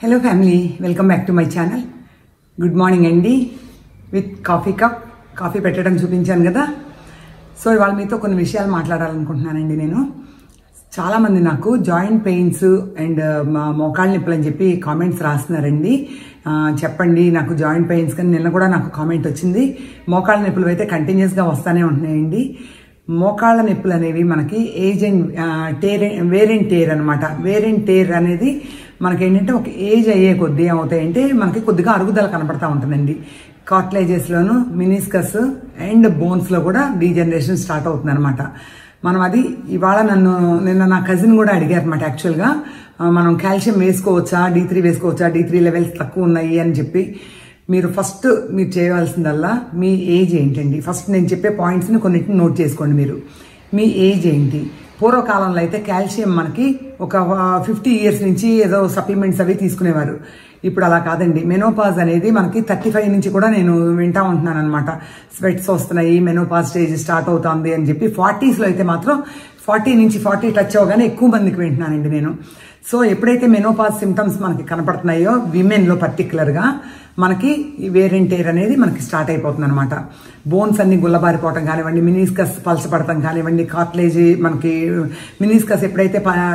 Hello family welcome back to my channel good morning అండి with coffee cup coffee పెట్టడం చూపించాను కదా so ఇవాళ మీతో కొన్ని విషయాలు మాట్లాడాలనుకుంటున్నానండి నేను చాలామంది నాకు జాయింట్ పెయిన్స్ అండ్ మా మోకాళ్ళ నొప్పులు అని చెప్పి కామెంట్స్ రాస్తున్నారండి ఆ, చెప్పండి నాకు జాయింట్ పెయిన్స్ కానీ నిన్న కూడా నాకు కామెంట్ వచ్చింది మోకాళ్ళ నొప్పులు అయితే కంటిన్యూస్గా వస్తూనే ఉంటున్నాయండి మోకాళ్ళ నొప్పులు అనేవి మనకి age and tear wear and tear అనమాట వేర్ అండ్ టేర్ అనేది మనకి ఏంటంటే ఒక ఏజ్ అయ్యే కొద్దీ ఏమవుతాయంటే మనకి కొద్దిగా అరుగుదల కనపడతా ఉంటుందండి కార్టిలేజెస్లోను మినిస్కస్ అండ్ బోన్స్లో కూడా డీజనరేషన్ స్టార్ట్ అవుతుంది అనమాట మనం అది ఇవాళ నన్ను నిన్న నా కజిన్ కూడా అడిగారు అనమాట యాక్చువల్గా ఆ, మనం కాల్షియం వేసుకోవచ్చా డీ త్రీ వేసుకోవచ్చా డీ త్రీ లెవెల్స్ తక్కువ ఉన్నాయి అని చెప్పి మీరు ఫస్ట్ మీరు చేయవలసిందల్లా మీ ఏజ్ ఏంటండి ఫస్ట్ నేను చెప్పే పాయింట్స్ని కొన్నిటిని నోట్ చేసుకోండి మీరు మీ ఏజ్ ఏంటి పూర్వకాలంలో అయితే కాల్షియం మనకి ఒక ఫిఫ్టీ ఇయర్స్ నుంచి ఏదో సప్లిమెంట్స్ అవి తీసుకునేవారు ఇప్పుడు అలా కాదండి మెనోపాజ్ అనేది మనకి థర్టీ ఫైవ్ నుంచి కూడా నేను వింటా ఉంటున్నాను అనమాట స్వెట్స్ వస్తున్నాయి మెనోపాజ్ స్టేజ్ స్టార్ట్ అవుతుంది అని చెప్పి ఫార్టీస్లో అయితే మాత్రం ఫార్టీ నుంచి ఫార్టీ టచ్ అవగానే ఎక్కువ మందికి వింటున్నానండి నేను సో ఎప్పుడైతే మెనోపాజ్ సిమ్టమ్స్ మనకి కనపడుతున్నాయో విమెన్లో పర్టికులర్గా మనకి ఈ వేరెంటేర్ అనేది మనకి స్టార్ట్ అయిపోతుంది అనమాట బోన్స్ అన్ని గుల్లబారిపోవటం కానివ్వండి మినిస్కస్ పలచపడటం కానివ్వండి కార్ట్లేజ్ మనకి మినిస్కస్ ఎప్పుడైతే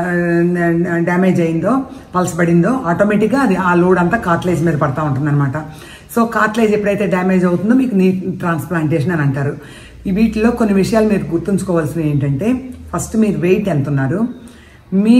డ్యామేజ్ అయిందో పలచబడిందో ఆటోమేటిక్గా అది ఆ లోడ్ అంతా కార్ట్లేజ్ మీద పడతా ఉంటుంది అనమాట సో కార్ట్లేజ్ ఎప్పుడైతే డ్యామేజ్ అవుతుందో మీకు నీ ట్రాన్స్ప్లాంటేషన్ అని అంటారు ఈ వీటిలో కొన్ని విషయాలు మీరు గుర్తుంచుకోవాల్సినవి ఏంటంటే ఫస్ట్ మీరు వెయిట్ ఎంత ఉన్నారు మీ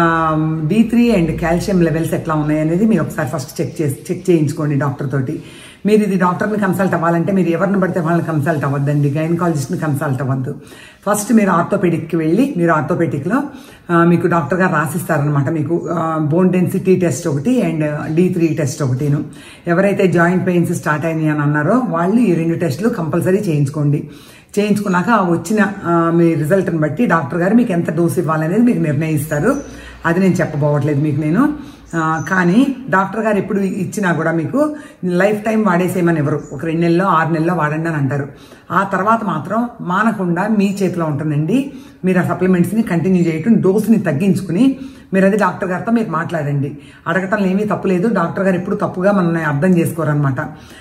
D three and calcium levels ఎట్లా ఉన్నాయి అనేది మీరు ఒకసారి ఫస్ట్ చెక్ చేసి చెక్ చేయించుకోండి డాక్టర్ తోటి మీరు ఇది డాక్టర్ని కన్సల్ట్ అవ్వాలంటే మీరు ఎవరిని పడితే వాళ్ళని కన్సల్ట్ అవ్వద్దండి గైనకాలజిస్ట్ని కన్సల్ట్ అవ్వద్దు ఫస్ట్ మీరు ఆర్థోపెడిక్కి వెళ్ళి మీరు ఆర్థోపెడిక్లో మీకు డాక్టర్ గారు రాసిస్తారనమాట మీకు బోన్ డెన్సిటీ టెస్ట్ ఒకటి అండ్ డి త్రీ టెస్ట్ ఒకటిను ఎవరైతే జాయింట్ పెయిన్స్ స్టార్ట్ అయినాయి అని అన్నారో వాళ్ళు ఈ రెండు టెస్టులు కంపల్సరీ చేయించుకోండి చేయించుకున్నాక ఆ వచ్చిన ఆ, మీ రిజల్ట్ని బట్టి డాక్టర్ గారు మీకు ఎంత డోస్ ఇవ్వాలనేది మీకు నిర్ణయిస్తారు అది నేను చెప్పబోవట్లేదు మీకు నేను ఆ, కానీ డాక్టర్ గారు ఎప్పుడు ఇచ్చినా కూడా మీకు లైఫ్ టైం వాడేసేయమని ఎవరు ఒక రెండు నెలల్లో ఆరు నెలల్లో వాడండి అని అంటారు ఆ తర్వాత మాత్రం మానకుండా మీ చేతిలో ఉంటుందండి మీరు ఆ సప్లిమెంట్స్ని కంటిన్యూ చేయటం డోస్ని తగ్గించుకుని మీరు అది డాక్టర్ గారితో మీరు మాట్లాడండి అడగటంలో ఏమీ తప్పు లేదు డాక్టర్ గారు ఎప్పుడు తప్పుగా మనల్ని అర్థం చేసుకోరనమాట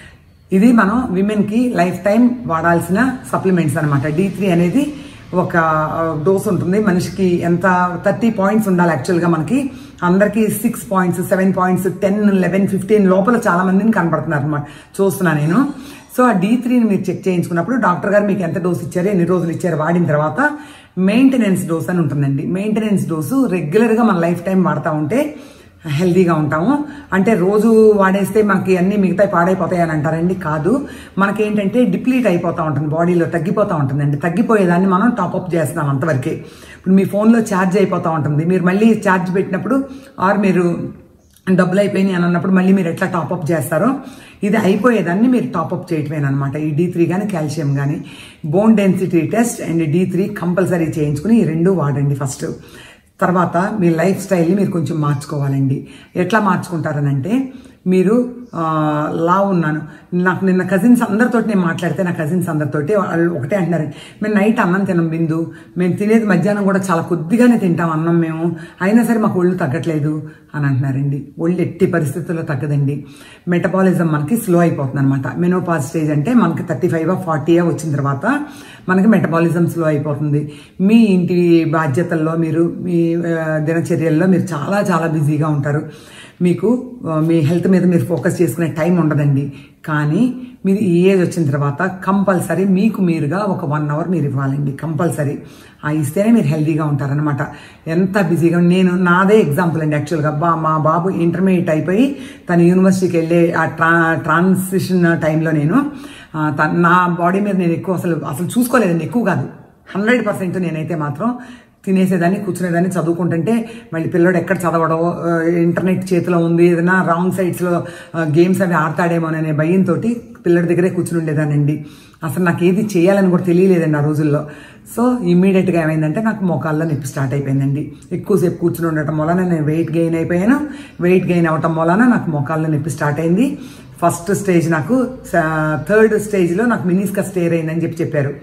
ఇది మనం విమెన్కి లైఫ్ టైం వాడాల్సిన సప్లిమెంట్స్ అనమాట డి త్రీ అనేది ఒక డోస్ ఉంటుంది మనిషికి ఎంత థర్టీ పాయింట్స్ ఉండాలి యాక్చువల్గా మనకి అందరికీ six points seven points ten eleven fifteen లోపల చాలా మందిని కనపడుతున్నారు అనమాట చూస్తున్నా నేను సో ఆ డి త్రీని మీరు చెక్ చేయించుకున్నప్పుడు డాక్టర్ గారు మీకు ఎంత డోస్ ఇచ్చారు ఎన్ని రోజులు ఇచ్చారు వాడిన తర్వాత మెయింటెనెన్స్ డోస్ అని ఉంటుందండి మెయింటెనెన్స్ డోసు రెగ్యులర్గా మన లైఫ్ టైం వాడుతూ ఉంటే హెల్తీగా ఉంటాము అంటే రోజు వాడేస్తే మనకి అన్ని మిగతా పాడైపోతాయి అని అంటారండి కాదు మనకేంటంటే డిప్లీట్ అయిపోతూ ఉంటుంది బాడీలో తగ్గిపోతూ ఉంటుందండి తగ్గిపోయేదాన్ని మనం టాప్అప్ చేస్తున్నాం అంతవరకే ఇప్పుడు మీ ఫోన్లో ఛార్జ్ అయిపోతూ ఉంటుంది మీరు మళ్ళీ ఛార్జ్ పెట్టినప్పుడు ఆర్ మీరు డబ్బులు అయిపోయినాయి అని అన్నప్పుడు మళ్ళీ మీరు ఎట్లా టాప్అప్ చేస్తారో ఇది అయిపోయేదాన్ని మీరు టాప్అప్ చేయటమేనమాట ఈ డీ త్రీ కానీ కాల్షియం కానీ bone density test and D three compulsory చేయించుకుని ఈ రెండు వాడండి ఫస్ట్ తర్వాత మీ లైఫ్ స్టైల్ని మీరు కొంచెం మార్చుకోవాలండి ఎట్లా మార్చుకుంటారనంటే మీరు ఆ, లా ఉన్నాను నాకు నిన్న కజిన్స్ అందరితో నేను మాట్లాడితే నా కజిన్స్ అందరితోటి వాళ్ళు ఒకటే అంటున్నారు మేము నైట్ అన్నం తినం బిందు మేము తినేది మధ్యాహ్నం కూడా చాలా కొద్దిగానే తింటాం అన్నం మేము అయినా సరే మాకు ఒళ్ళు తగ్గట్లేదు అని అంటున్నారండి ఒళ్ళు ఎట్టి పరిస్థితుల్లో తగ్గదండి మెటబాలిజం మనకి స్లో అయిపోతుంది అనమాట మెనోపాజ్ స్టేజ్ అంటే మనకి థర్టీ ఫైవ్ ఫార్టీ వచ్చిన తర్వాత మనకి మెటబాలిజం స్లో అయిపోతుంది మీ ఇంటి బాధ్యతల్లో మీరు మీ ఆ, దినచర్యల్లో మీరు చాలా చాలా బిజీగా ఉంటారు మీకు ఆ, మీ హెల్త్ మీద మీరు ఫోకస్ చేసుకునే టైం ఉండదండి కానీ మీరు ఈ ఏజ్ వచ్చిన తర్వాత కంపల్సరీ మీకు మీరుగా ఒక వన్ అవర్ మీరు ఇవ్వాలండి కంపల్సరీ ఆ ఇస్తేనే మీరు హెల్తీగా ఉంటారనమాట ఎంత బిజీగా నేను నాదే ఎగ్జాంపుల్ అండి యాక్చువల్గా బా మా బాబు ఇంటర్మీడియట్ అయిపోయి తను యూనివర్సిటీకి వెళ్ళే ఆ ట్రా ట్రాన్సిషన్ టైంలో నేను ఆ, తన- నా బాడీ మీద నేను ఎక్కువ అసలు అసలు చూసుకోలేదండి ఎక్కువ కాదు హండ్రెడ్ పర్సెంట్ నేనైతే మాత్రం తినేసేదాన్ని కూర్చునేదాన్ని చదువుకుంటుంటే మళ్ళీ పిల్లడు ఎక్కడ చదవడో ఆ, ఇంటర్నెట్ చేతిలో ఉంది ఏదైనా రాంగ్ సైడ్స్లో గేమ్స్ అవి ఆడతాడేమోననే భయంతో పిల్లడి దగ్గరే కూర్చుని ఉండేదానండి అసలు నాకు ఏది చేయాలని కూడా తెలియలేదండి ఆ రోజుల్లో సో ఇమ్మీడియట్గా ఏమైందంటే నాకు మోకాల్లో నొప్పి స్టార్ట్ అయిపోయిందండి ఎక్కువసేపు కూర్చుని ఉండటం వలన నేను వెయిట్ గెయిన్ అయిపోయాను వెయిట్ గెయిన్ అవటం వలన నాకు మోకాల్లో నొప్పి స్టార్ట్ అయింది ఫస్ట్ స్టేజ్ నాకు థర్డ్ స్టేజ్లో నాకు మినిస్కస్ స్టేర్ అయిందని చెప్పి చెప్పారు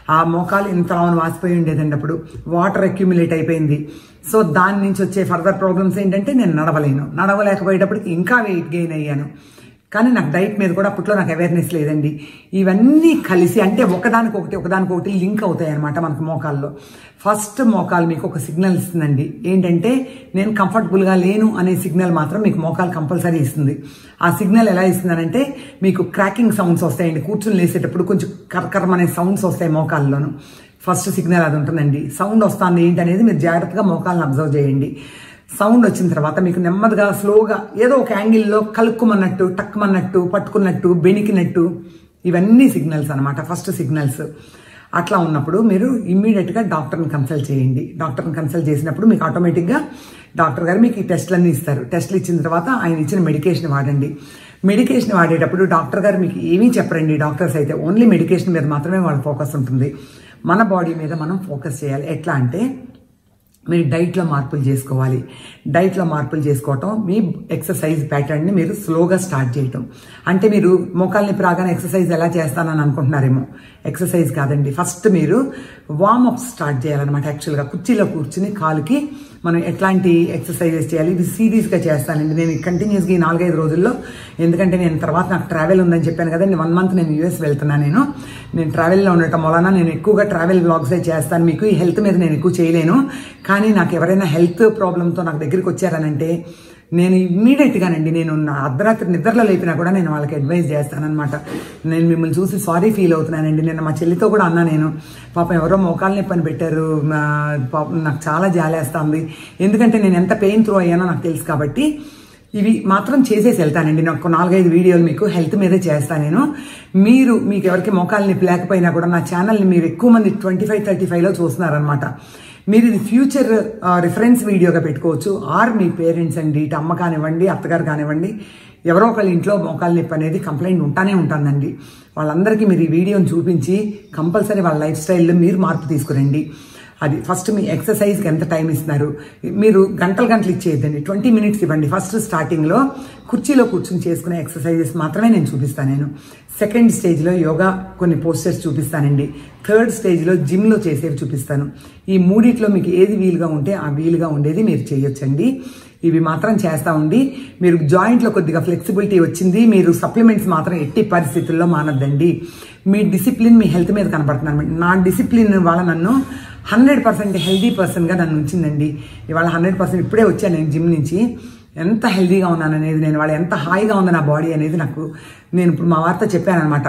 ఆ మోకాలు ఇంత లావున వాసిపోయి ఉండేదండి అప్పుడు వాటర్ అక్యుములేట్ అయిపోయింది సో దాని నుంచి వచ్చే ఫర్దర్ ప్రాబ్లమ్స్ ఏంటంటే నేను నడవలేను నడవలేకపోయేటప్పటికి ఇంకా వెయిట్ గెయిన్ అయ్యాను కానీ నాకు డైట్ మీద కూడా అప్పట్లో నాకు అవేర్నెస్ లేదండి ఇవన్నీ కలిసి అంటే ఒకదానికొకటి ఒకదానికొకటి లింక్ అవుతాయి అనమాట మనకు మోకాల్లో ఫస్ట్ మోకాలు మీకు ఒక సిగ్నల్ ఇస్తుందండి ఏంటంటే నేను కంఫర్టబుల్గా లేను అనే సిగ్నల్ మాత్రం మీకు మోకాలు కంపల్సరీ ఇస్తుంది ఆ సిగ్నల్ ఎలా ఇస్తుందనంటే మీకు క్రాకింగ్ సౌండ్స్ వస్తాయండి కూర్చుని లేసేటప్పుడు కొంచెం కర్కరం అనే సౌండ్స్ వస్తాయి మోకాల్లోను ఫస్ట్ సిగ్నల్ అది ఉంటుందండి సౌండ్ వస్తుంది ఏంటి అనేది మీరు జాగ్రత్తగా మోకాలను అబ్జర్వ్ చేయండి సౌండ్ వచ్చిన తర్వాత మీకు నెమ్మదిగా స్లోగా ఏదో ఒక యాంగిల్లో కలుక్కుమన్నట్టు టక్కుమన్నట్టు పట్టుకున్నట్టు బెణికినట్టు ఇవన్నీ సిగ్నల్స్ అనమాట ఫస్ట్ సిగ్నల్స్ అట్లా ఉన్నప్పుడు మీరు ఇమ్మీడియట్గా డాక్టర్ని కన్సల్ట్ చేయండి డాక్టర్ని కన్సల్ట్ చేసినప్పుడు మీకు ఆటోమేటిక్గా డాక్టర్ గారు మీకు ఈ టెస్ట్లన్నీ ఇస్తారు టెస్ట్లు ఇచ్చిన తర్వాత ఆయన ఇచ్చిన మెడికేషన్ వాడండి మెడికేషన్ వాడేటప్పుడు డాక్టర్ గారు మీకు ఏమీ చెప్పరండి డాక్టర్స్ అయితే ఓన్లీ మెడికేషన్ మీద మాత్రమే వాళ్ళ ఫోకస్ ఉంటుంది మన బాడీ మీద మనం ఫోకస్ చేయాలి ఎట్లా అంటే మీరు డైట్లో మార్పులు చేసుకోవాలి డైట్లో మార్పులు చేసుకోవటం మీ ఎక్సర్సైజ్ ప్యాటర్న్ని మీరు స్లోగా స్టార్ట్ చేయటం అంటే మీరు మోకాలు నొప్పి రాగానే ఎక్సర్సైజ్ ఎలా చేస్తానని అనుకుంటున్నారేమో ఎక్సర్సైజ్ కాదండి ఫస్ట్ మీరు వార్మప్ స్టార్ట్ చేయాలన్నమాట యాక్చువల్గా కుర్చీలో కూర్చుని కాలుకి మనం ఎట్లాంటి ఎక్సర్సైజెస్ చేయాలి ఇది సీరియస్గా చేస్తానండి నేను కంటిన్యూస్గా ఈ నాలుగైదు రోజుల్లో ఎందుకంటే నేను తర్వాత నాకు ట్రావెల్ ఉందని చెప్పాను కదా వన్ మంత్ నేను యూఎస్ వెళ్తున్నా నేను నేను ట్రావెల్లో ఉండటం వలన నేను ఎక్కువగా ట్రావెల్ బ్లాగ్సే చేస్తాను మీకు ఈ హెల్త్ మీద నేను ఎక్కువ చేయలేను కానీ నాకు ఎవరైనా హెల్త్ ప్రాబ్లంతో నాకు దగ్గరికి వచ్చారనంటే నేను ఇమ్మీడియట్గానండి నేను నా అర్ధరాత్రి నిద్రలో లేపినా కూడా నేను వాళ్ళకి అడ్వైస్ చేస్తానన్నమాట నేను మిమ్మల్ని చూసి సారీ ఫీల్ అవుతున్నానండి నేను మా చెల్లితో కూడా అన్నా నేను పాపం ఎవరో మోకాలు నొప్పి అని పెట్టారు నా- పాపం నాకు చాలా జాలేస్తుంది ఎందుకంటే నేను ఎంత పెయిన్ త్రూ అయ్యానో నాకు తెలుసు కాబట్టి ఇవి మాత్రం చేసేసి వెళ్తానండి నాకు నాలుగైదు వీడియోలు మీకు హెల్త్ మీదే చేస్తాను నేను మీరు మీకు ఎవరికి మోకాలు నొప్పి లేకపోయినా కూడా నా ఛానల్ని మీరు ఎక్కువ మంది ట్వంటీ ఫైవ్ థర్టీ ఫైవ్లో చూస్తున్నారనమాట మీరు ఇది ఫ్యూచర్ రిఫరెన్స్ వీడియోగా పెట్టుకోవచ్చు ఆర్ మీ పేరెంట్స్ అండి ఇటు అమ్మ కానివ్వండి అత్తగారు కానివ్వండి ఎవరో ఒకళ్ళ ఇంట్లో మోకాలు నొప్పి అనేది కంప్లైంట్ ఉంటానే ఉంటుందండి వాళ్ళందరికీ మీరు ఈ వీడియోని చూపించి కంపల్సరీ వాళ్ళ లైఫ్ స్టైల్లో మీరు మార్పు తీసుకురండి అది ఫస్ట్ మీ ఎక్సర్సైజ్కి ఎంత టైం ఇస్తున్నారు మీరు గంటలు గంటలు ఇచ్చేయద్దండి ట్వంటీ మినిట్స్ ఇవ్వండి ఫస్ట్ స్టార్టింగ్లో కుర్చీలో కూర్చుని చేసుకునే ఎక్సర్సైజెస్ మాత్రమే నేను చూపిస్తాను నేను సెకండ్ స్టేజ్లో యోగా కొన్ని పోస్టర్స్ చూపిస్తానండి థర్డ్ స్టేజ్లో జిమ్లో చేసేవి చూపిస్తాను ఈ మూడిట్లో మీకు ఏది వీలుగా ఉంటే ఆ వీలుగా ఉండేది మీరు చేయొచ్చండి ఇవి మాత్రం చేస్తా ఉండి మీరు జాయింట్లో కొద్దిగా ఫ్లెక్సిబిలిటీ వచ్చింది మీరు సప్లిమెంట్స్ మాత్రం ఎట్టి పరిస్థితుల్లో మానద్దండి మీ డిసిప్లిన్ మీ హెల్త్ మీద కనబడుతున్నాను నా డిసిప్లిన్ వాళ్ళ నన్ను హండ్రెడ్ పర్సెంట్ హెల్దీ పర్సన్గా నన్ను ఉంచిందండి ఇవాళ హండ్రెడ్ పర్సెంట్ ఇప్పుడే వచ్చాను నేను జిమ్ నుంచి ఎంత హెల్దీగా ఉన్నాను అనేది నేను వాళ్ళ ఎంత హాయిగా ఉంది నా బాడీ అనేది నాకు నేను ఇప్పుడు మా వార్త చెప్పాను అనమాట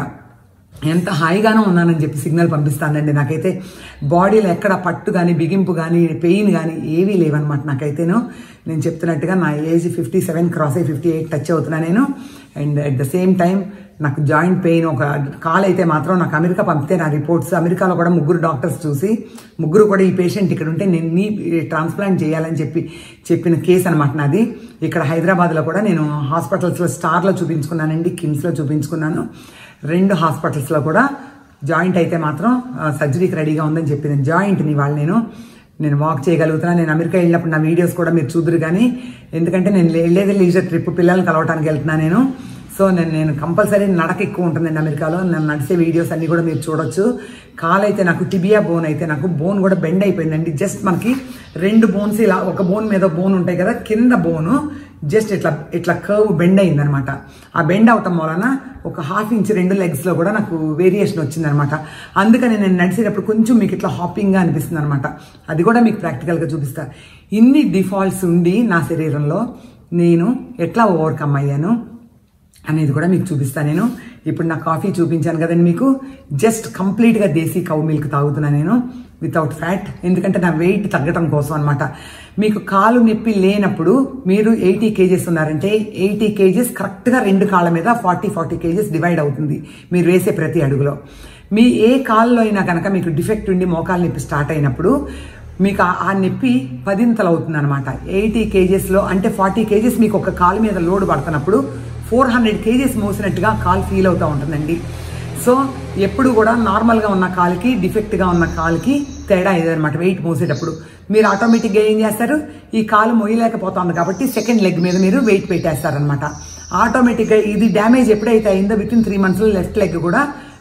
ఎంత హాయిగానో ఉన్నానని చెప్పి సిగ్నల్ పంపిస్తానండి నాకైతే బాడీలో ఎక్కడ పట్టు కానీ బిగింపు కానీ పెయిన్ కానీ ఏవీ లేవన్నమాట నాకైతేను నేను చెప్తున్నట్టుగా నా ఏజ్ ఫిఫ్టీ సెవెన్ క్రాస్ అయ్యి ఫిఫ్టీ ఎయిట్ టచ్ అవుతున్నా నేను and at the same time నాకు జాయింట్ పెయిన్ ఒక కాల్ అయితే మాత్రం నాకు అమెరికా పంపితే నా రిపోర్ట్స్ అమెరికాలో కూడా ముగ్గురు డాక్టర్స్ చూసి ముగ్గురు కూడా ఈ పేషెంట్ ఇక్కడ ఉంటే నేను నీ ట్రాన్స్ప్లాంట్ చేయాలని చెప్పి చెప్పిన కేసు అనమాట నాది ఇక్కడ హైదరాబాద్లో కూడా నేను హాస్పిటల్స్లో స్టార్లో చూపించుకున్నానండి కిమ్స్లో చూపించుకున్నాను రెండు హాస్పిటల్స్లో కూడా జాయింట్ అయితే మాత్రం సర్జరీకి రెడీగా ఉందని చెప్పిన జాయింట్ని వాళ్ళు నేను నేను వాక్ చేయగలుగుతున్నాను నేను అమెరికా వెళ్ళినప్పుడు నా వీడియోస్ కూడా మీరు చూద్దరు కానీ ఎందుకంటే నేను వెళ్ళేది లీజర్ ట్రిప్ పిల్లల్ని కలవటానికి వెళ్తున్నాను నేను సో నేను నేను కంపల్సరీ నడక ఎక్కువ ఉంటుందండి అమెరికాలో నేను నడిచే వీడియోస్ అన్ని కూడా మీరు చూడొచ్చు కాల్ అయితే నాకు టిబియా బోన్ అయితే నాకు బోన్ కూడా బెండ్ అయిపోయిందండి జస్ట్ మనకి రెండు బోన్స్ ఇలా ఒక బోన్ మీద బోన్ ఉంటాయి కదా కింద బోను జస్ట్ ఇట్లా ఇట్లా కర్వ్ బెండ్ అయిందనమాట ఆ బెండ్ అవటం వలన ఒక హాఫ్ ఇంచ్ రెండు లెగ్స్లో కూడా నాకు వేరియేషన్ వచ్చిందనమాట అందుకని నేను నడిచేటప్పుడు కొంచెం మీకు ఇట్లా హాపింగ్గా అనిపిస్తుంది అనమాట అది కూడా మీకు ప్రాక్టికల్గా చూపిస్తా ఇన్ని డిఫాల్ట్స్ ఉండి నా శరీరంలో నేను ఎట్లా ఓవర్కమ్ అయ్యాను అనేది కూడా మీకు చూపిస్తాను నేను ఇప్పుడు నా కాఫీ చూపించాను కదండి మీకు జస్ట్ కంప్లీట్గా దేశీ కౌ మిల్క్ తాగుతున్నా నేను వితౌట్ ఫ్యాట్ ఎందుకంటే నా వెయిట్ తగ్గటం కోసం అనమాట మీకు కాలు నొప్పి లేనప్పుడు మీరు ఎయిటీ కేజెస్ ఉన్నారంటే ఎయిటీ కేజెస్ కరెక్ట్గా రెండు కాళ్ళ మీద ఫార్టీ ఫార్టీ కేజెస్ డివైడ్ అవుతుంది మీరు వేసే ప్రతి అడుగులో మీ ఏ కాల్లో అయినా కనుక మీకు డిఫెక్ట్ ఉండి మోకాలు నొప్పి స్టార్ట్ అయినప్పుడు మీకు ఆ- ఆ నొప్పి పదింతలు అవుతుంది అనమాట ఎయిటీ కేజెస్లో అంటే ఫార్టీ కేజెస్ మీకు ఒక కాలు మీద లోడ్ పడుతున్నప్పుడు ఫోర్ హండ్రెడ్ కేజెస్ మోసినట్టుగా కాలు ఫీల్ అవుతూ ఉంటుందండి సో ఎప్పుడు కూడా నార్మల్గా ఉన్న కాలుకి డిఫెక్ట్గా ఉన్న కాలుకి తేడా ఇదనమాట వెయిట్ మోసేటప్పుడు మీరు ఆటోమేటిక్గా ఏం చేస్తారు ఈ కాలు మోయలేకపోతుంది కాబట్టి సెకండ్ లెగ్ మీద మీరు వెయిట్ పెట్టేస్తారనమాట ఆటోమేటిక్గా ఇది డ్యామేజ్ ఎప్పుడైతే అయిందో విత్ ఇన్ త్రీ మంత్స్లో లెఫ్ట్ లెగ్ కూడా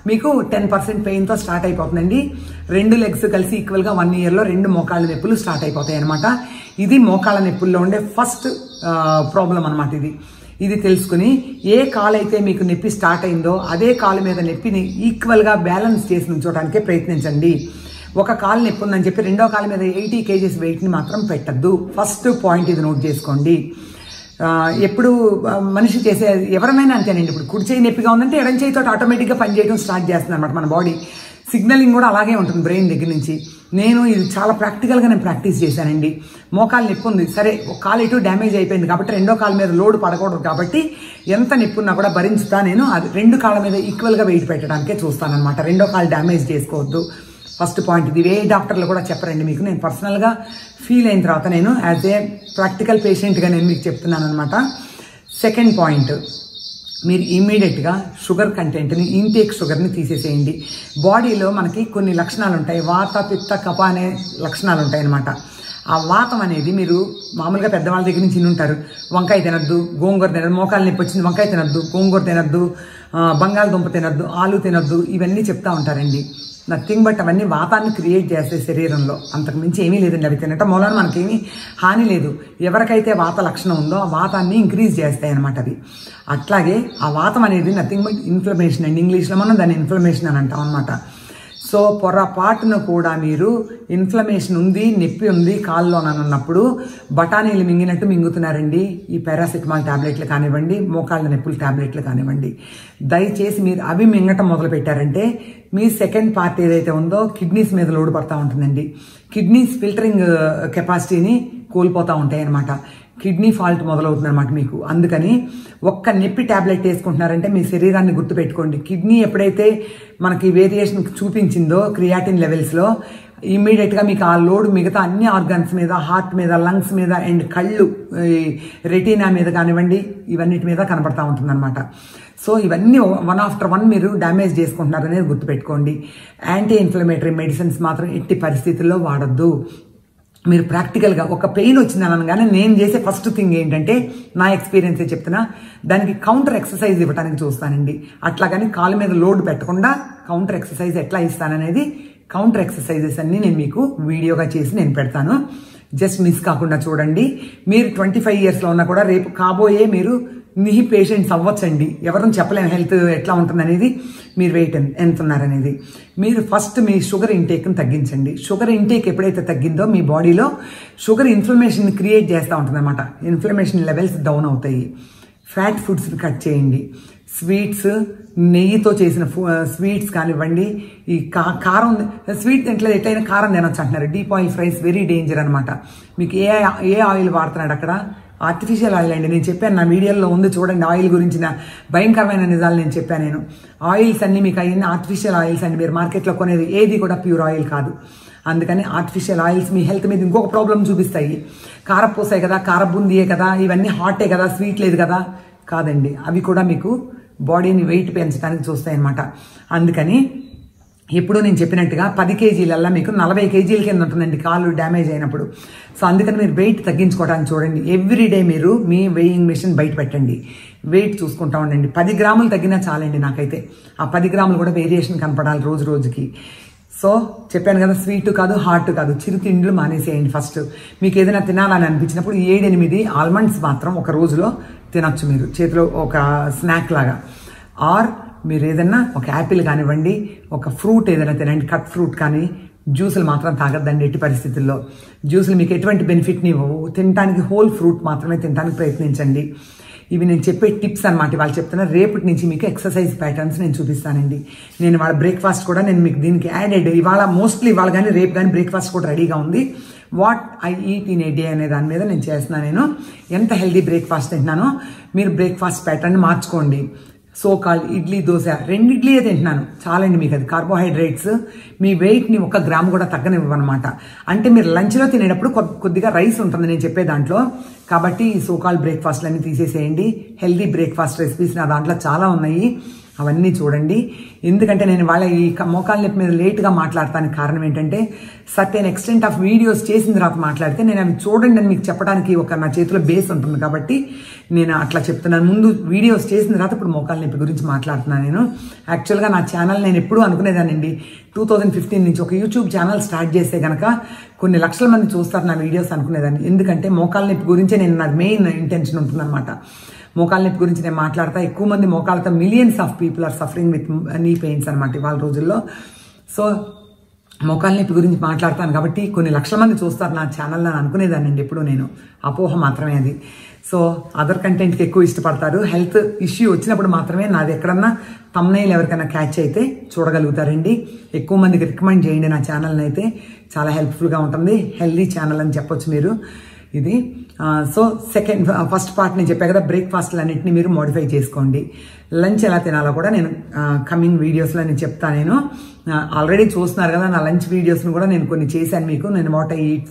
మీకు టెన్ పర్సెంట్ పెయిన్తో స్టార్ట్ అయిపోతుందండి రెండు లెగ్స్ కలిసి ఈక్వల్గా వన్ ఇయర్లో రెండు మోకాళ్ళ నొప్పులు స్టార్ట్ అయిపోతాయి అనమాట ఇది మోకాళ్ళ నొప్పుల్లో ఉండే ఫస్ట్ ప్రాబ్లం అనమాట ఇది ఇది తెలుసుకుని ఏ కాలు అయితే మీకు నొప్పి స్టార్ట్ అయిందో అదే కాలు మీద నొప్పిని ఈక్వల్గా బ్యాలెన్స్ చేసి ఉంచడానికే ప్రయత్నించండి ఒక కాలు నొప్పి ఉందని చెప్పి రెండో కాలు మీద ఎయిటీ కేజీస్ వెయిట్ని మాత్రం పెట్టద్దు ఫస్ట్ పాయింట్ ఇది నోట్ చేసుకోండి ఆ, ఎప్పుడు ఆ, మనిషి చేసే ఎవరినైనా అంతేనండి ఇప్పుడు కుడి చేయి నొప్పిగా ఉందంటే ఎడం చేయితో ఆటోమేటిక్గా పనిచేయడం స్టార్ట్ చేస్తుంది అనమాట మన బాడీ సిగ్నలింగ్ కూడా అలాగే ఉంటుంది బ్రెయిన్ దగ్గర నుంచి నేను ఇది చాలా ప్రాక్టికల్గా నేను ప్రాక్టీస్ చేశానండి మోకాలు నొప్పి ఉంది సరే ఒక కాలు ఇటు డ్యామేజ్ అయిపోయింది కాబట్టి రెండో కాలు మీద లోడ్ పడకూడదు కాబట్టి ఎంత నొప్పి ఉన్నా కూడా భరించుతా నేను అది రెండు కాళ్ళ మీద ఈక్వల్గా వెయిట్ పెట్టడానికే చూస్తానన్నమాట రెండో కాలు డ్యామేజ్ చేసుకోవద్దు ఫస్ట్ పాయింట్ ఇది ఏ డాక్టర్లు కూడా చెప్పరండి మీకు నేను పర్సనల్గా ఫీల్ అయిన తర్వాత నేను యాజ్ ఏ ప్రాక్టికల్ పేషెంట్గా నేను మీకు చెప్తున్నాను అనమాట సెకండ్ పాయింట్ మీరు ఇమీడియట్గా షుగర్ కంటెంట్ని ఇంటేక్ షుగర్ని తీసేసేయండి బాడీలో మనకి కొన్ని లక్షణాలు ఉంటాయి వాత పిత్త కప అనే లక్షణాలు ఉంటాయి అన్నమాట ఆ వాతం అనేది మీరు మామూలుగా పెద్దవాళ్ళ దగ్గర నుంచి ఉంటారు వంకాయ తినద్దు గోంగూర తినద్దు మోకాలు నొప్పి వచ్చింది వంకాయ తినద్దు గోంగూర తినద్దు ఆ, బంగాళదుంప తినద్దు ఆలు తినద్దు ఇవన్నీ చెప్తా ఉంటారండి నథింగ్ బట్ అవన్నీ వాతాన్ని క్రియేట్ చేస్తాయి శరీరంలో అంతకు మించి ఏమీ లేదండి అవి తినటం మూలన మనకేమీ హాని లేదు ఎవరికైతే వాత లక్షణం ఉందో ఆ వాతాన్ని ఇంక్రీజ్ చేస్తాయి అనమాట అవి అట్లాగే ఆ వాతం అనేది నథింగ్ బట్ ఇన్ఫ్లమేషన్ అండి ఇంగ్లీష్లో మనం దాన్ని ఇన్ఫ్లమేషన్ అని అంటాం అనమాట సో పొరపాటును కూడా మీరు ఇన్ఫ్లమేషన్ ఉంది నొప్పి ఉంది కాల్లోనన్నప్పుడు బఠానీలు మింగినట్టు మింగుతున్నారండి ఈ పారాసిటమాల్ టాబ్లెట్లు కానివ్వండి మోకాళ్ళ నొప్పుల టాబ్లెట్లు కానివ్వండి దయచేసి మీరు అవి మింగటం మొదలు పెట్టారంటే మీ సెకండ్ పార్ట్ ఏదైతే ఉందో కిడ్నీస్ మీద లోడ్ పడతా ఉంటుందండి కిడ్నీస్ ఫిల్టరింగ్ కెపాసిటీని కోల్పోతూ ఉంటాయి అన్నమాట కిడ్నీ ఫాల్ట్ మొదలవుతుంది అనమాట మీకు అందుకని ఒక్క నొప్పి టాబ్లెట్ వేసుకుంటున్నారంటే మీ శరీరాన్ని గుర్తుపెట్టుకోండి కిడ్నీ ఎప్పుడైతే మనకి వేరియేషన్ చూపించిందో క్రియాటిన్ లెవెల్స్లో ఇమ్మీడియట్గా మీకు ఆ లోడ్ మిగతా అన్ని ఆర్గన్స్ మీద హార్ట్ మీద లంగ్స్ మీద అండ్ కళ్ళు రెటీనా మీద కానివ్వండి ఇవన్నిటి మీద కనబడతా ఉంటుందన్నమాట సో ఇవన్నీ వన్ ఆఫ్టర్ వన్ మీరు డ్యామేజ్ చేసుకుంటున్నారు అనేది గుర్తుపెట్టుకోండి యాంటీ ఇన్ఫ్లమేటరీ మెడిసిన్స్ మాత్రం ఎట్టి పరిస్థితుల్లో వాడొద్దు మీరు ప్రాక్టికల్గా ఒక పెయిన్ వచ్చిందని అనగానే నేను చేసే ఫస్ట్ థింగ్ ఏంటంటే నా ఎక్స్పీరియన్సే చెప్తున్నా దానికి కౌంటర్ ఎక్సర్సైజ్ ఇవ్వడానికి చూస్తానండి అట్లాగని కాలు మీద లోడ్ పెట్టకుండా కౌంటర్ ఎక్సర్సైజ్ ఎట్లా ఇస్తాననేది కౌంటర్ ఎక్సర్సైజెస్ అన్ని నేను మీకు వీడియోగా చేసి నేను పెడతాను జస్ట్ మిస్ కాకుండా చూడండి మీరు ట్వంటీ ఫైవ్ ఇయర్స్లో ఉన్నా కూడా రేపు కాబోయే మీరు మీ పేషెంట్స్ అవ్వచ్చండి ఎవరిని చెప్పలేము హెల్త్ ఎట్లా ఉంటుంది అనేది మీరు వెయిట్ ఎంత ఉన్నారనేది మీరు ఫస్ట్ మీ షుగర్ ఇంటేక్ని తగ్గించండి షుగర్ ఇంటేక్ ఎప్పుడైతే తగ్గిందో మీ బాడీలో షుగర్ ఇన్ఫ్లమేషన్ క్రియేట్ చేస్తూ ఉంటుంది అనమాట ఇన్ఫ్లమేషన్ లెవెల్స్ డౌన్ అవుతాయి ఫ్యాట్ ఫుడ్స్ కట్ చేయండి స్వీట్స్ నెయ్యితో చేసిన ఫు- స్వీట్స్ కానివ్వండి ఈ కా కారం స్వీట్ తింటలేదు ఎట్లయినా కారం తినొచ్చు అంటున్నారు deep oil fries very danger అనమాట మీకు ఏ ఏ ఆయిల్ వాడుతున్నాడు అక్కడ ఆర్టిఫిషియల్ ఆయిల్ అండి నేను చెప్పాను నా వీడియోలో ఉంది చూడండి ఆయిల్ గురించిన భయంకరమైన నిజాలు నేను చెప్పాను నేను ఆయిల్స్ అన్ని మీకు అయ్యింది ఆర్టిఫిషియల్ ఆయిల్స్ అండి మీరు మార్కెట్లో కొనేది ఏది కూడా ప్యూర్ ఆయిల్ కాదు అందుకని ఆర్టిఫిషియల్ ఆయిల్స్ మీ హెల్త్ మీద ఇంకొక ప్రాబ్లం చూపిస్తాయి కారపూసాయి కదా కారబుందియే కదా ఇవన్నీ హాటే కదా స్వీట్ లేదు కదా కాదండి అవి కూడా మీకు బాడీని వెయిట్ పెంచడానికి చూస్తాయి అన్నమాట అందుకని ఎప్పుడు నేను చెప్పినట్టుగా పది కేజీలల్లా మీకు నలభై కేజీల కింద ఉంటుందండి కాలు డ్యామేజ్ అయినప్పుడు సో అందుకని మీరు వెయిట్ తగ్గించుకోవడానికి చూడండి ఎవ్రీ డే మీరు మీ వెయింగ్ మిషన్ బయట పెట్టండి వెయిట్ చూసుకుంటా ఉండండి పది గ్రాములు తగ్గినా చాలండి నాకైతే ఆ పది గ్రాములు కూడా వేరియేషన్ కనపడాలి రోజు రోజుకి సో చెప్పాను కదా స్వీట్ కాదు హాట్ కాదు చిరు తిండ్లు మానేసేయండి ఫస్ట్ మీకు ఏదైనా తినాలని అనిపించినప్పుడు ఏడెనిమిది ఆల్మండ్స్ మాత్రం ఒక రోజులో తినొచ్చు మీరు చేతిలో ఒక స్నాక్ లాగా ఆర్ మీరు ఏదైనా ఒక యాపిల్ కానివ్వండి ఒక ఫ్రూట్ ఏదైనా తినండి కట్ ఫ్రూట్ కానీ జ్యూసులు మాత్రం తాగద్దండి ఎట్టి పరిస్థితుల్లో జ్యూసులు మీకు ఎటువంటి బెనిఫిట్ని ఇవ్వవు తినడానికి హోల్ ఫ్రూట్ మాత్రమే తినడానికి ప్రయత్నించండి ఇవి నేను చెప్పే టిప్స్ అనమాట వాళ్ళు చెప్తున్నా రేపటి నుంచి మీకు ఎక్సర్సైజ్ ప్యాటర్న్స్ నేను చూపిస్తానండి నేను వాళ్ళ బ్రేక్ఫాస్ట్ కూడా నేను మీకు దీనికి యాడెడ్ ఇవాళ మోస్ట్లీ ఇవాళ కానీ రేపు కానీ బ్రేక్ఫాస్ట్ కూడా రెడీగా ఉంది what I eat in a day అనే దాని మీద నేను చేస్తున్నాను నేను ఎంత హెల్దీ బ్రేక్ఫాస్ట్ తింటున్నానో మీరు బ్రేక్ఫాస్ట్ ప్యాటర్న్ మార్చుకోండి సో కాల్ ఇడ్లీ దోశ రెండు ఇడ్లీయే తింటున్నాను చాలండి మీకు అది కార్బోహైడ్రేట్స్ మీ వెయిట్ని ఒక గ్రామ్ కూడా తగ్గనివ్వనమాట అంటే మీరు లంచ్లో తినేటప్పుడు కొ- కొద్దిగా రైస్ ఉంటుంది నేను చెప్పే దాంట్లో కాబట్టి ఈ సోకాల్ బ్రేక్ఫాస్ట్లన్నీ తీసేసేయండి హెల్దీ బ్రేక్ఫాస్ట్ రెసిపీస్ నా దాంట్లో చాలా ఉన్నాయి అవన్నీ చూడండి ఎందుకంటే నేను వాళ్ళ ఈ క- మోకాళ్ళ నొప్పి మీద లేట్గా మాట్లాడటానికి కారణం ఏంటంటే సర్టెన్ ఎక్స్టెంట్ ఆఫ్ వీడియోస్ చేసిన తర్వాత మాట్లాడితే నేను అవి చూడండి అని మీకు చెప్పడానికి ఒక నా చేతిలో బేస్ ఉంటుంది కాబట్టి నేను అట్లా చెప్తున్నాను ముందు వీడియోస్ చేసిన తర్వాత ఇప్పుడు మోకాళ్ళ నొప్పి గురించి మాట్లాడుతున్నాను నేను యాక్చువల్గా నా ఛానల్ నేను ఎప్పుడూ అనుకునేదానండి టూ థౌజండ్ ఫిఫ్టీన్ నుంచి ఒక యూట్యూబ్ ఛానల్ స్టార్ట్ చేస్తే గనక కొన్ని లక్షల మంది చూస్తారు నా వీడియోస్ అనుకునేదాన్ని ఎందుకంటే మోకాళ్ళ నొప్పి గురించే నేను నా మెయిన్ ఇంటెన్షన్ ఉంటుందన్నమాట మోకాళ్ళ నొప్పి గురించి నేను మాట్లాడతా ఎక్కువ మంది మోకాళ్ళతో millions of people are suffering with knee pains అనమాట ఇవాళ రోజుల్లో సో మోకాళ్ళ నొప్పి గురించి మాట్లాడతాను కాబట్టి కొన్ని లక్షల మంది చూస్తారు నా ఛానల్లో అని అనుకునేదానండి ఎప్పుడు నేను అపోహ మాత్రమే అది సో అదర్ కంటెంట్కి ఎక్కువ ఇష్టపడతారు హెల్త్ ఇష్యూ వచ్చినప్పుడు మాత్రమే నాది ఎక్కడన్నా తమ్నైల్ ఎవరికైనా క్యాచ్ అయితే చూడగలుగుతారండి ఎక్కువ మందికి రికమెండ్ చేయండి నా ఛానల్ని అయితే చాలా హెల్ప్ఫుల్గా ఉంటుంది హెల్దీ ఛానల్ అని చెప్పొచ్చు మీరు ఇది ఆ, సో సెకండ్ ఫస్ట్ పార్ట్ నేను చెప్పా కదా బ్రేక్ఫాస్ట్లు అన్నింటినీ మీరు మోడిఫై చేసుకోండి లంచ్ ఎలా తినాలో కూడా నేను కమింగ్ వీడియోస్లో నేను చెప్తాను నేను ఆల్రెడీ చూస్తున్నారు కదా నా లంచ్ వీడియోస్ని కూడా నేను కొన్ని చేశాను మీకు నేను what I eat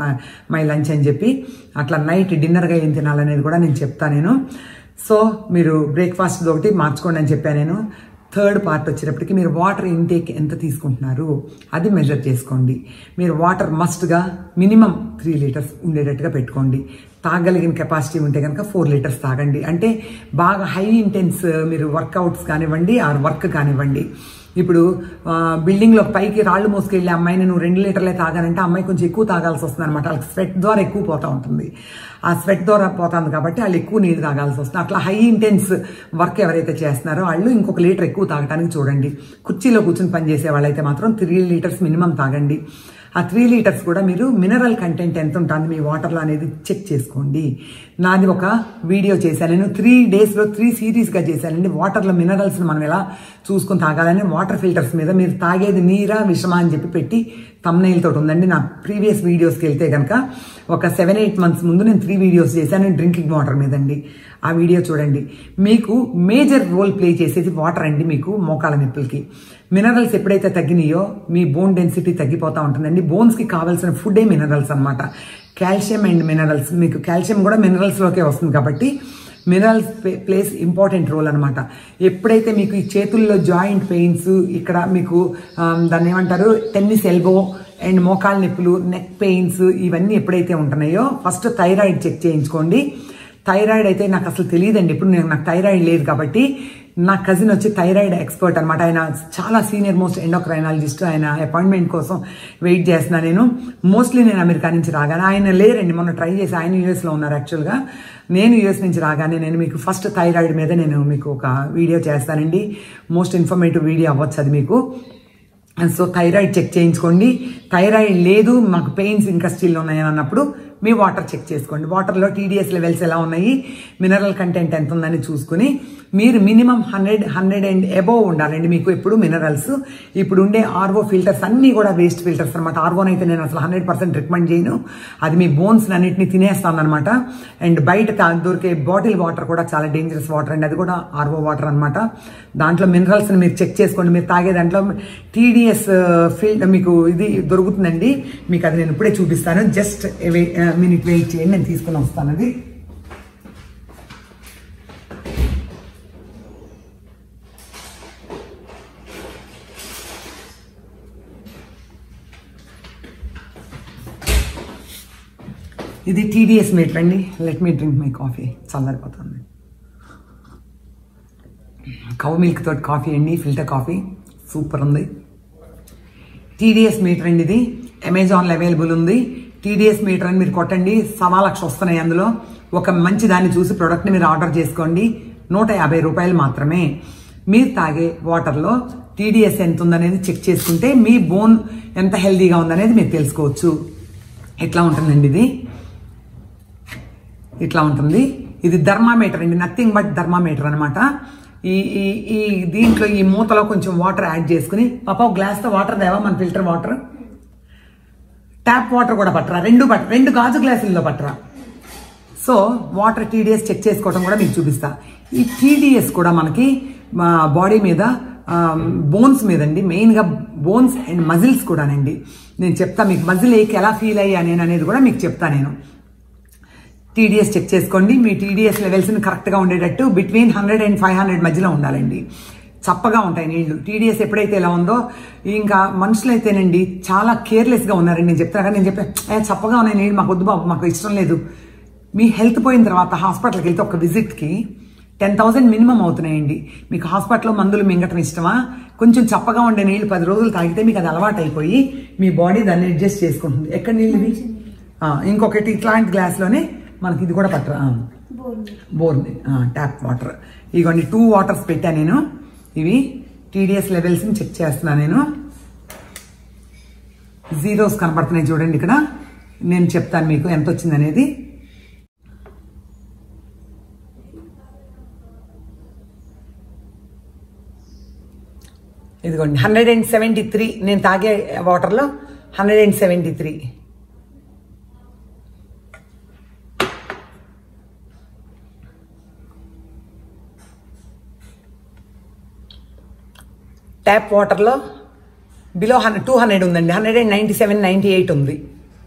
my lunch అని చెప్పి అట్లా నైట్ డిన్నర్గా ఏం తినాలనేది కూడా నేను చెప్తాను నేను సో మీరు బ్రేక్ఫాస్ట్ ఒకటి మార్చుకోండి అని చెప్పాను నేను థర్డ్ పార్ట్ వచ్చేటప్పటికి మీరు వాటర్ ఇంటేక్ ఎంత తీసుకుంటున్నారు అది మెజర్ చేసుకోండి మీరు వాటర్ మస్ట్గా మినిమం త్రీ లీటర్స్ ఉండేటట్టుగా పెట్టుకోండి తాగలిగిన కెపాసిటీ ఉంటే కనుక ఫోర్ లీటర్స్ తాగండి అంటే బాగా హై ఇంటెన్స్ మీరు వర్కౌట్స్ కానివ్వండి ఆర్ వర్క్ కానివ్వండి ఇప్పుడు ఆ, బిల్డింగ్లో పైకి రాళ్ళు మోసుకెళ్ళే అమ్మాయిని నువ్వు రెండు లీటర్లే తాగానంటే ఆ అమ్మాయి కొంచెం ఎక్కువ తాగాల్సి వస్తుంది అనమాట వాళ్ళకి స్వెట్ ద్వారా ఎక్కువ పోతూ ఉంటుంది ఆ స్వెట్ ద్వారా పోతుంది కాబట్టి వాళ్ళు ఎక్కువ నీళ్ళు తాగాల్సి వస్తుంది అట్లా హై ఇంటెన్స్ వర్క్ ఎవరైతే చేస్తున్నారో వాళ్ళు ఇంకొక లీటర్ ఎక్కువ తాగడానికి చూడండి కుర్చీలో కూర్చొని పనిచేసే వాళ్ళైతే మాత్రం త్రీ లీటర్స్ మినిమం తాగండి ఆ త్రీ లీటర్స్ కూడా మీరు మినరల్ కంటెంట్ ఎంత ఉంటుంది మీ వాటర్లో అనేది చెక్ చేసుకోండి నాది ఒక వీడియో చేశాను నేను త్రీ డేస్లో త్రీ సిరీస్గా చేశానండి వాటర్లో మినరల్స్ని మనం ఎలా చూసుకొని తాగాలని వాటర్ ఫిల్టర్స్ మీద మీరు తాగేది నీరా విషమా అని చెప్పి పెట్టి తమ్నైల్ తోటి ఉందండి నా ప్రీవియస్ వీడియోస్కి వెళ్తే కనుక ఒక సెవెన్ ఎయిట్ మంత్స్ ముందు నేను త్రీ వీడియోస్ చేశాను డ్రింకింగ్ వాటర్ మీదండి ఆ వీడియో చూడండి మీకు మేజర్ రోల్ ప్లే చేసేది వాటర్ అండి మీకు మోకాల నొప్పులకి మినరల్స్ ఎప్పుడైతే తగ్గినాయో మీ బోన్ డెన్సిటీ తగ్గిపోతూ ఉంటుందండి బోన్స్కి కావాల్సిన ఫుడే మినరల్స్ అన్నమాట కాల్షియం అండ్ మినరల్స్ మీకు కాల్షియం కూడా మినరల్స్లోకే వస్తుంది కాబట్టి మినరల్స్ ప్లేస్ ఇంపార్టెంట్ రోల్ అనమాట ఎప్పుడైతే మీకు ఈ చేతుల్లో జాయింట్ పెయిన్స్ ఇక్కడ మీకు ఆమ్, దాన్ని ఏమంటారు టెన్నిస్ ఎల్బో అండ్ మోకాళ్ళ నొప్పులు నెక్ పెయిన్స్ ఇవన్నీ ఎప్పుడైతే ఉంటున్నాయో ఫస్ట్ థైరాయిడ్ చెక్ చేయించుకోండి థైరాయిడ్ అయితే నాకు అసలు తెలియదండి ఇప్పుడు నేను నాకు థైరాయిడ్ లేదు కాబట్టి నా కజిన్ వచ్చి థైరాయిడ్ ఎక్స్పర్ట్ అనమాట ఆయన చాలా సీనియర్ మోస్ట్ ఎండోక్రైనాలజిస్ట్ ఆయన అపాయింట్మెంట్ కోసం వెయిట్ చేస్తున్నా నేను మోస్ట్లీ నేను అమెరికా నుంచి రాగానే ఆయన లేరండి మొన్న ట్రై చేసి ఆయన యూఎస్లో ఉన్నారు యాక్చువల్గా నేను యూఎస్ నుంచి రాగానే నేను మీకు ఫస్ట్ థైరాయిడ్ మీద నేను మీకు ఒక వీడియో చేస్తానండి మోస్ట్ ఇన్ఫర్మేటివ్ వీడియో అవ్వచ్చు అది మీకు సో థైరాయిడ్ చెక్ చేయించుకోండి థైరాయిడ్ లేదు మాకు పెయిన్స్ ఇంకా స్టిల్ ఉన్నాయని అన్నప్పుడు మీ వాటర్ చెక్ చేసుకోండి వాటర్లో టీడీఎస్ లెవెల్స్ ఎలా ఉన్నాయి మినరల్ కంటెంట్ ఎంత ఉందని చూసుకుని మీరు minimum hundred hundred and above ఉండాలండి మీకు ఎప్పుడు మినరల్స్ ఇప్పుడు ఉండే ఆర్వో ఫిల్టర్స్ అన్నీ కూడా వేస్ట్ ఫిల్టర్స్ అనమాట ఆర్వోన్ అయితే నేను అసలు హండ్రెడ్ పర్సెంట్ రికమెండ్ చేయను అది మీ బోన్స్ అన్నింటినీ తినేస్తాను అనమాట అండ్ బయట తా- దొరికే బాటిల్ వాటర్ కూడా చాలా డేంజరస్ వాటర్ అండి అది కూడా ఆర్వో వాటర్ అనమాట దాంట్లో మినరల్స్ మీరు చెక్ చేసుకోండి మీరు తాగే దాంట్లో టీడీఎస్ ఫిల్ మీకు ఇది దొరుకుతుందండి మీకు అది నేను ఇప్పుడే చూపిస్తాను జస్ట్ మినిట్ వెయిట్ చేయండి నేను తీసుకుని వస్తాను అది ఇది టీడీఎస్ మీటర్ అండి let me drink my coffee చల్లారిపోతుంది కౌ మిల్క్ తోటి కాఫీ అండి ఫిల్టర్ కాఫీ సూపర్ ఉంది టీడీఎస్ మీటర్ అండి ఇది అమెజాన్లో అవైలబుల్ ఉంది టీడీఎస్ మీటర్ అని మీరు కొట్టండి సవా లక్ష వస్తున్నాయి అందులో ఒక మంచి దాన్ని చూసి ప్రోడక్ట్ని మీరు ఆర్డర్ చేసుకోండి నూట యాభై రూపాయలు మాత్రమే మీరు తాగే వాటర్లో టీడీఎస్ ఎంత ఉందనేది చెక్ చేసుకుంటే మీ బోన్ ఎంత హెల్దీగా ఉందనేది మీరు తెలుసుకోవచ్చు ఎట్లా ఉంటుందండి ఇది ఇట్లా ఉంటుంది ఇది థర్మామీటర్ అండి నథింగ్ బట్ థర్మామీటర్ అనమాట ఈ ఈ ఈ దీంట్లో ఈ మూతలో కొంచెం వాటర్ యాడ్ చేసుకుని పాప ఒక గ్లాస్తో వాటర్ దేవా మన ఫిల్టర్ వాటర్ ట్యాప్ వాటర్ కూడా పట్టరా రెండు పట్ట రెండు గాజు గ్లాసుల్లో పట్టరా సో వాటర్ టీడీఎస్ చెక్ చేసుకోవడం కూడా మీకు చూపిస్తా ఈ టీడీఎస్ కూడా మనకి మా బాడీ మీద బోన్స్ మీద అండి మెయిన్గా బోన్స్ అండ్ మజిల్స్ కూడానండి నేను చెప్తా మీకు మజిల్ ఏకి ఎలా ఫీల్ అయ్యా నేను అనేది కూడా మీకు చెప్తా నేను టీడీఎస్ చెక్ చేసుకోండి మీ టీడీఎస్ లెవెల్స్ని కరెక్ట్గా ఉండేటట్టు between hundred and five hundred మధ్యలో ఉండాలండి చప్పగా ఉంటాయి నీళ్లు టీడీఎస్ ఎప్పుడైతే ఇలా ఉందో ఇంకా మనుషులు అయితేనండి చాలా కేర్లెస్గా ఉన్నారండి నేను చెప్తాను కానీ నేను చెప్పాను "ఏ, చప్పగా ఉన్నాయి నీళ్ళు మాకు వద్దు బాబు మాకు ఇష్టం లేదు మీ హెల్త్ పోయిన తర్వాత హాస్పిటల్కి వెళ్తే ఒక విజిట్కి టెన్ థౌసండ్ మినిమం అవుతున్నాయండి మీకు హాస్పిటల్లో మందులు మింగటం ఇష్టమా కొంచెం చప్పగా ఉండే నీళ్ళు పది రోజులు తాగితే మీకు అది అలవాటు అయిపోయి మీ బాడీ దాన్ని అడ్జస్ట్ చేసుకుంటుంది ఎక్కడ నీళ్ళు ఇవి ఆ, ఇంకొకటి ఇట్లాంటి గ్లాస్లోనే మనకి ఇది కూడా పట్టరా ఆ. బోర్ ట్యాప్ వాటర్ ఇగోండి టూ వాటర్స్ పెట్టా నేను ఇవి టీడీఎస్ లెవెల్స్ని చెక్ చేస్తున్నాను నేను జీరోస్ కనపడుతున్నాయి చూడండి ఇక్కడ నేను చెప్తాను మీకు ఎంత వచ్చింది అనేది ఇదిగోండి హండ్రెడ్ అండ్ సెవెంటీ త్రీ నేను తాగే వాటర్లో hundred and seventy three tap వాటర్లో బిలో హండ్రెడ్ టూ హండ్రెడ్ ఉందండి hundred and ninety seven ninety eight ఉంది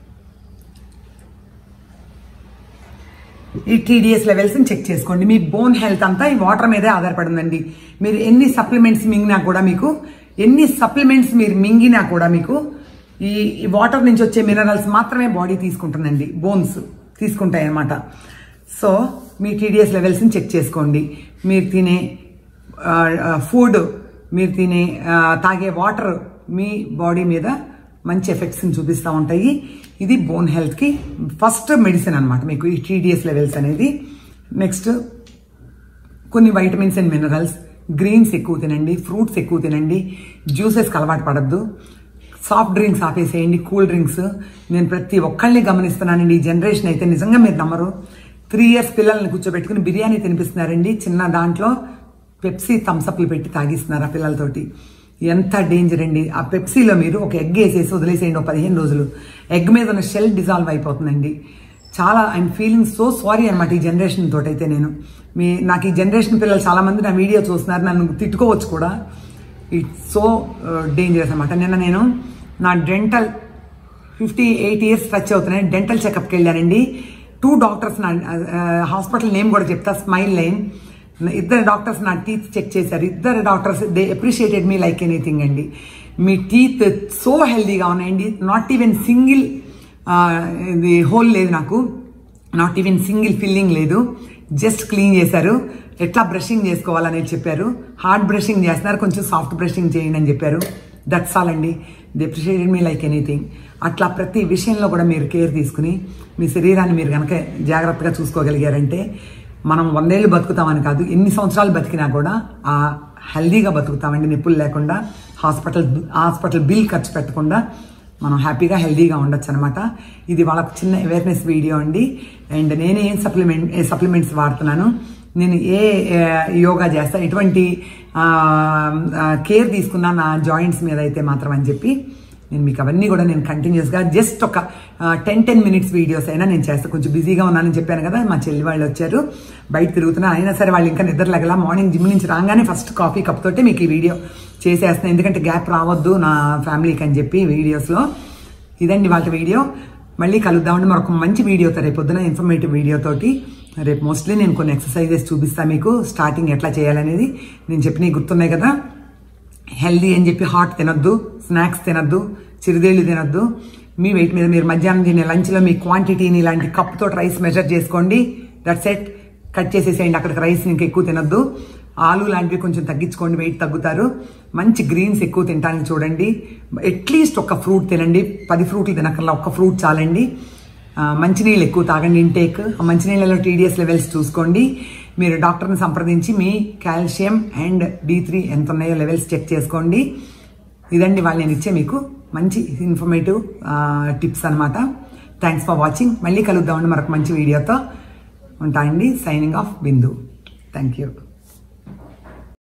ఈ టీడీఎస్ లెవెల్స్ని చెక్ చేసుకోండి మీ బోన్ హెల్త్ అంతా ఈ వాటర్ మీదే ఆధారపడి ఉందండి మీరు ఎన్ని సప్లిమెంట్స్ మింగినా కూడా మీకు ఎన్ని సప్లిమెంట్స్ మీరు మింగినా కూడా మీకు ఈ ఈ వాటర్ నుంచి వచ్చే మినరల్స్ మాత్రమే బాడీ తీసుకుంటుందండి బోన్స్ తీసుకుంటాయి అన్నమాట సో మీ టీడీఎస్ లెవెల్స్ని చెక్ చేసుకోండి మీరు తినే ఫుడ్ మీరు తినే ఆ, తాగే వాటర్ మీ బాడీ మీద మంచి ఎఫెక్ట్స్ని చూపిస్తూ ఉంటాయి ఇది బోన్ హెల్త్కి ఫస్ట్ మెడిసిన్ అనమాట మీకు ఈ టీడీఎస్ లెవెల్స్ అనేది నెక్స్ట్ కొన్ని వైటమిన్స్ అండ్ మినరల్స్ గ్రీన్స్ ఎక్కువ తినండి ఫ్రూట్స్ ఎక్కువ తినండి జ్యూసెస్కి అలవాటు పడద్దు సాఫ్ట్ డ్రింక్స్ ఆపేసేయండి కూల్ డ్రింక్స్ నేను ప్రతి ఒక్కళ్ళని గమనిస్తున్నానండి ఈ జనరేషన్ అయితే నిజంగా మీరు నమ్మరు త్రీ ఇయర్స్ పిల్లల్ని కూర్చోబెట్టుకుని బిర్యానీ తినిపిస్తున్నారండి చిన్న దాంట్లో పెప్సీ థమ్సప్లు పెట్టి తాగిస్తున్నారు ఆ పిల్లలతోటి ఎంత డేంజర్ అండి ఆ పెప్సీలో మీరు ఒక ఎగ్ వేసేసి వదిలేసేయండి ఒక పదిహేను రోజులు ఎగ్ మీద ఉన్న షెల్ డిజాల్వ్ అయిపోతుందండి చాలా ఐఎమ్ ఫీలింగ్ సో సారీ అనమాట ఈ జనరేషన్ తోటి అయితే నేను మీ నాకు ఈ జనరేషన్ పిల్లలు చాలా మంది నా వీడియో చూస్తున్నారు నన్ను తిట్టుకోవచ్చు కూడా ఇట్స్ సో డేంజరస్ అనమాట నిన్న నేను నా dental fifty eight years touch అవుతున్నాయి డెంటల్ చెకప్కి వెళ్ళానండి టూ డాక్టర్స్ నా హాస్పిటల్ నేమ్ కూడా చెప్తా స్మైల్ లైన్ ఇద్దరు డాక్టర్స్ నా టీత్ చెక్ చేశారు ఇద్దరు doctors they appreciated me like anything అండి మీ టీత్ సో హెల్దీగా ఉన్నాయండి నాట్ ఈవెన్ సింగిల్ ఇది హోల్ లేదు నాకు నాట్ ఈవెన్ సింగిల్ ఫిల్లింగ్ లేదు జస్ట్ క్లీన్ చేశారు ఎట్లా బ్రషింగ్ చేసుకోవాలనేది చెప్పారు హార్డ్ బ్రషింగ్ చేస్తున్నారు కొంచెం సాఫ్ట్ బ్రషింగ్ చేయండి అని చెప్పారు దట్స్ ఆల్ అండి they appreciated me like anything అట్లా ప్రతి విషయంలో కూడా మీరు కేర్ తీసుకుని మీ శరీరాన్ని మీరు కనుక జాగ్రత్తగా చూసుకోగలిగారంటే మనం వందేళ్ళు బతుకుతామని కాదు ఎన్ని సంవత్సరాలు బతికినా కూడా ఆ హెల్దీగా బతుకుతామండి నొప్పులు లేకుండా హాస్పిటల్ హాస్పిటల్ బిల్ ఖర్చు పెట్టకుండా మనం హ్యాపీగా హెల్దీగా ఉండొచ్చు అనమాట ఇది వాళ్ళకు చిన్న అవేర్నెస్ వీడియో అండి అండ్ నేను ఏం సప్లిమెంట్ ఏ సప్లిమెంట్స్ వాడుతున్నాను నేను ఏ ఏ యోగా చేస్తా ఎటువంటి కేర్ తీసుకున్నా నా జాయింట్స్ మీద అయితే మాత్రం అని చెప్పి నేను మీకు అవన్నీ కూడా నేను కంటిన్యూస్గా జస్ట్ ఒక టెన్ టెన్ మినిట్స్ వీడియోస్ అయినా నేను చేస్తాను కొంచెం బిజీగా ఉన్నానని చెప్పాను కదా మా చెల్లి వాళ్ళు వచ్చారు బయట తిరుగుతున్నా అయినా సరే వాళ్ళు ఇంకా నిద్ర లగలా మార్నింగ్ జిమ్ నుంచి రాగానే ఫస్ట్ కాఫీ కప్ తోటి మీకు ఈ వీడియో చేసేస్తున్నాను ఎందుకంటే గ్యాప్ రావద్దు నా ఫ్యామిలీకి అని చెప్పి వీడియోస్లో ఇదండి వాళ్ళ వీడియో మళ్ళీ కలుద్దామండి మరొక మంచి వీడియోతో రేపు పొద్దున ఇన్ఫర్మేటివ్ వీడియోతోటి రేపు మోస్ట్లీ నేను కొన్ని ఎక్సర్సైజెస్ చూపిస్తాను మీకు స్టార్టింగ్ ఎట్లా చేయాలనేది నేను చెప్పినవి గుర్తున్నాయి కదా హెల్దీ అని చెప్పి హాట్ తినొద్దు స్నాక్స్ తినొద్దు చిరుదేళ్ళు తినొద్దు మీ వెయిట్ మీద మీరు మధ్యాహ్నం తినే లంచ్లో మీ క్వాంటిటీని ఇలాంటి కప్తో రైస్ మెజర్ చేసుకోండి దట్ సెట్ కట్ చేసేసేయండి అక్కడికి రైస్ ఇంకా ఎక్కువ తినొద్దు ఆలు లాంటివి కొంచెం తగ్గించుకోండి వెయిట్ తగ్గుతారు మంచి గ్రీన్స్ ఎక్కువ తినడానికి చూడండి అట్లీస్ట్ ఒక ఫ్రూట్ తినండి పది ఫ్రూట్లు తినకల్లా ఒక్క ఫ్రూట్ చాలండి ఆ, మంచినీళ్ళు ఎక్కువ తాగండి ఇంటేక్ ఆ మంచినీళ్ళలో టీడీఎస్ లెవెల్స్ చూసుకోండి మీరు డాక్టర్ని సంప్రదించి మీ కాల్షియం అండ్ డి త్రీ ఎంత ఉన్నాయో లెవెల్స్ చెక్ చేసుకోండి ఇదండి వాళ్ళు నేను ఇచ్చే మీకు మంచి ఇన్ఫర్మేటివ్ టిప్స్ అనమాట థ్యాంక్స్ ఫర్ వాచింగ్ మళ్ళీ కలుద్దామండి మరొక మంచి వీడియోతో ఉంటాయండి signing off Bindu thank you